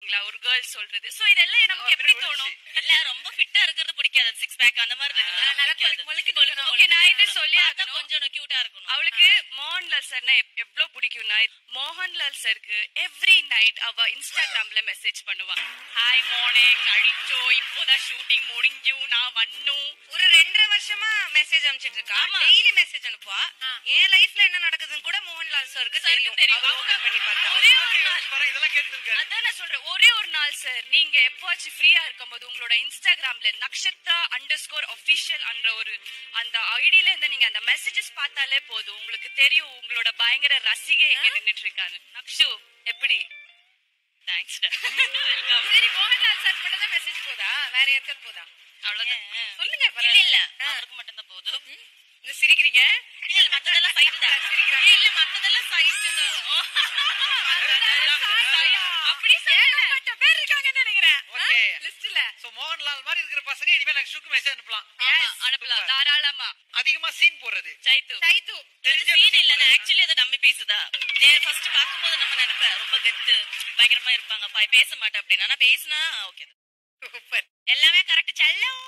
பாத்தீங்களா ஒரு கேர்ள் சொல்றது சோ இதெல்லாம் நமக்கு எப்படி தோணும் இல்ல ரொம்ப ஃபிட்டா இருக்கிறது பிடிக்காது சிக்ஸ் பேக் அந்த மாதிரி ஓகே நான் இது சொல்லி ஆகணும் கொஞ்சம் கியூட்டா இருக்கணும் அவளுக்கு மோகன்லால் சார்னா எப்- எவ்வளவு பிடிக்கும்னா மோகன்லால் சாருக்கு எவ்ரி நைட் அவ இன்ஸ்டாகிராம்ல மெசேஜ் பண்ணுவா ஹாய் மோனே கழிச்சோ இப்போதான் ஷூட்டிங் முடிஞ்சு நான் வண்ணும் ஒரு ரெண்டரை வருஷமா மெசேஜ் அனுப்பிச்சிட்டு இருக்கா ஆமா. டெய்லி மெசேஜ் அனுப்புவா என் லைஃப்ல என்ன நடக்குதுன்னு கூட மோகன்லால் சாருக்கு தெரியும் தெரியும். அவர் open பண்ணி பார்த்தா ஒரே ஒரு நாள் பாருங்க இதெல்லாம் கேட்டு இருக்காரு அதான் நான் சொல்றேன் ஒரே ஒரு நாள் சார் நீங்க எப்போச்சும் ஃப்ரீயா இருக்கும்போது உங்களோட இன்ஸ்டாகிராம்ல நக்ஷத்ரா அண்டர் ஸ்கோர் அபிஷியல் என்ற ஒரு அந்த ஐடியில இருந்து நீங்க அந்த மெசேஜஸ் பார்த்தாலே போதும் உங்களுக்கு தெரியும் உங்களோட பயங்கர ரசிகை எங்க நின்னுட்டு இருக்காங்க நக்ஷு எப்படி தேங்க்ஸ் சரி மோகன்லால் சார் மட்டும் தான் மெசேஜ் போதா வேற யாருக்காவது போதா அவ்வளவுதான் சொல்லுங்க இல்ல பரவாயில்ல. இல்ல ஆ. அவருக்கு மட்டும் தான் போதும் இந்த சிரிக்கிறீங்க இல்ல இல்ல மத்ததெல்லாம் சைடு தான் சிரிக்கிறாங்க. ஏய், இல்ல மத்ததெல்லாம் சைடு தான் அப்படி ஏகப்பட்ட பேர் இருக்காங்கன்னு நினைக்கிறேன் ஓகே லிஸ்ட்ல சோ மோகன்லால் மாதிரி இருக்கிற பசங்க இனிமே எனக்கு ஷூக்கு மெசேஜ் அனுப்பலாம் அனுப்பலாம் தாராளமா அதிகமா சீன் போடுறது சைத்து தைத்து தெரிஞ்ச சீன் இல்ல ஆக்சுவலி அது டம்மி பேசுதா ஃபர்ஸ்ட் பாக்கும்போது நம்ம நினைப்பேன் ரொம்ப கெத்து பயங்கரமா இருப்பாங்க பா- பேச மாட்டேன் அப்படின்னு ஆனா பேசினா ஓகே சூப்பர் எல்லாமே கரெக்ட் செல்லம்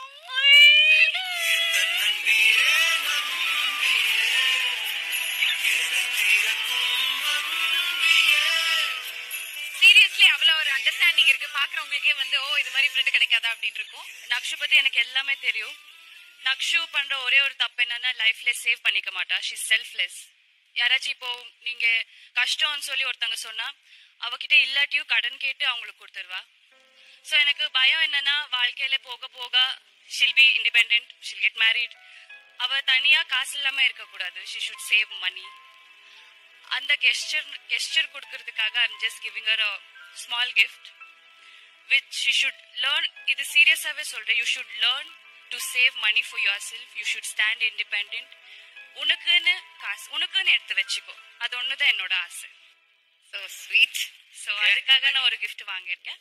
சீரியஸ்லி அவ்வளவு ஒரு அண்டர்ஸ்டாண்டிங் இருக்கு பாக்குறவங்களுக்கே வந்து ஓ இது மாதிரி ஃப்ரெண்ட் கிடைக்காதா அப்படின்னு இருக்கும் நக்ஷு பத்தி எனக்கு எல்லாமே தெரியும் நக்ஷு பண்ற ஒரே ஒரு தப்பு என்னன்னா லைஃப்ல சேவ் பண்ணிக்க மாட்டா ஷி செல்ஃப்லெஸ் யாராச்சும் இப்போ நீங்க கஷ்டம்னு சொல்லி ஒருத்தவங்க சொன்னா அவகிட்ட இல்லாட்டியும் கடன் கேட்டு அவங்களுக்கு கொடுத்துருவா ஸோ எனக்கு பயம் என்னன்னா வாழ்க்கையில போக போக she'll be independent she'll get married அவ தனியா காசு இல்லாம இருக்கக்கூடாது ஷி ஷுட் சேவ் மணி அந்த கெஸ்டர் கெஸ்டர் கொடுக்கறதுக்காக I'm just giving uh a small gift which you should learn இது சீரியஸாவே சொல்றேன் you should learn to save money for yourself you should stand independent உனக்குன்னு காசு உனக்குன்னு எடுத்து வச்சுக்கோ அது ஒண்ணுதான் என்னோட ஆசை சோ ஸ்வீட் ஸோ அதுக்காக நான் ஒரு gift வாங்கியிருக்கேன்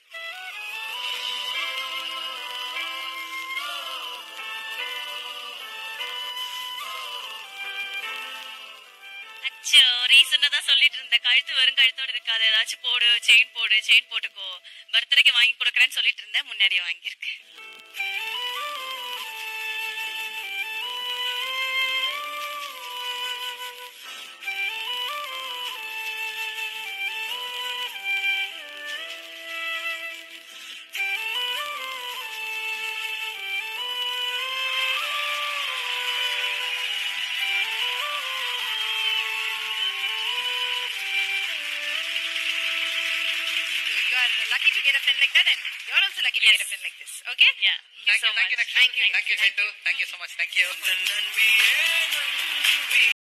அச்சோ ரீசெண்டா தான் சொல்லிட்டு இருந்தேன் கழுத்து வெறும் கழுத்தோட இருக்காது ஏதாச்சும் போடு செயின் போடு செயின் போட்டுக்கோ பர்த்டேக்கு வாங்கி கொடுக்குறேன்னு சொல்லிட்டு இருந்தேன் முன்னாடியே வாங்கியிருக்கேன் So you are lucky to get a friend like that, and you are also lucky to get a friend like this. Okay? Yeah. Thank you, thank you, Nakshu. Thank you. Thank you, Chaitu. Thank you so much. Thank you.